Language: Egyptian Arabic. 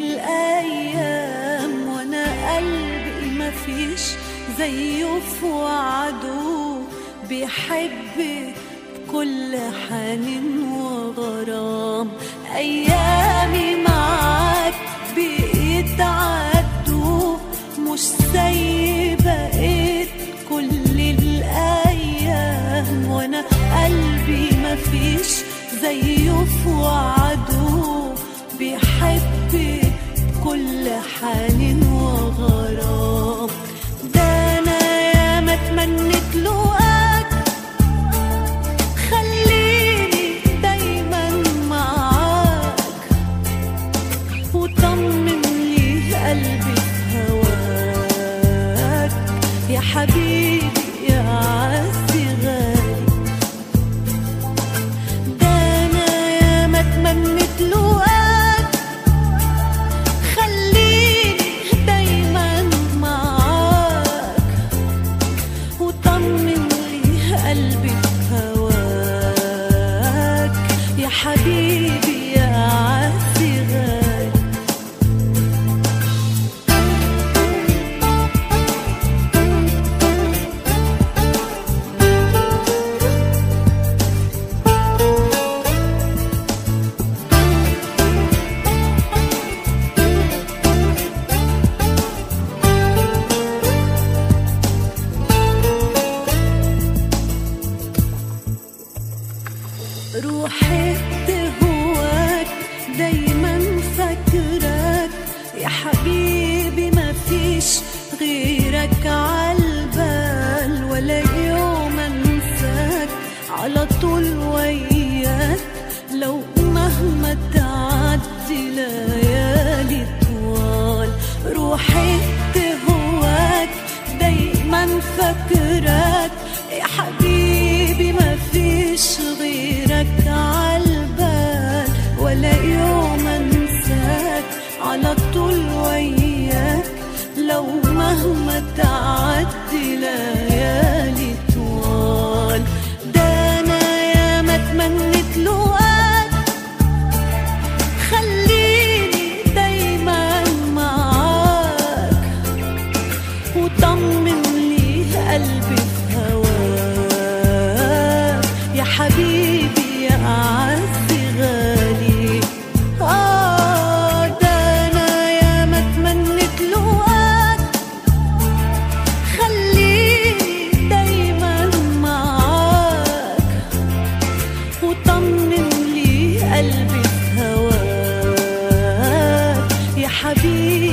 الأيام وأنا قلبي مفيش زيه في وعده بيحب بكل حنين وغرام أيامي معاك بيتعدوا مش زي بقيت كل الأيام وأنا قلبي مفيش زيه في وعده بيحب بكل حنين وغرام ده أنا ياما اتمنيت لقاك خليني دايما معاك وطمن لي قلبي في هواك يا حبيبي يا عزي غالي ده انا ياما اتمنيت لقاك خليني دايما معاك وطمن لي قلبي في هواك يا حبيبي يا عزي غالي روحي هواك دايما فاكراك يا حبيبي ما فيش غيرك عالبال ولا يوم انساك على طول وياك لو مهما تعدي ليالي طوال روحي هواك دايما فاكراك يا حبيبي ما فيش غيرك عالبال ولا يوم انساك على طول وياك لو مهما تعدي ليالي طوال ده انا ياما اتمنيت لقاك خليني دايما معاك وطمن لي قلبي في هواك يا حبيبي يا أعز غالي آه ده أنا ياما اتمنيت لقاك خليني دايما معاك وطمن لي قلبي في هواك يا حبيبي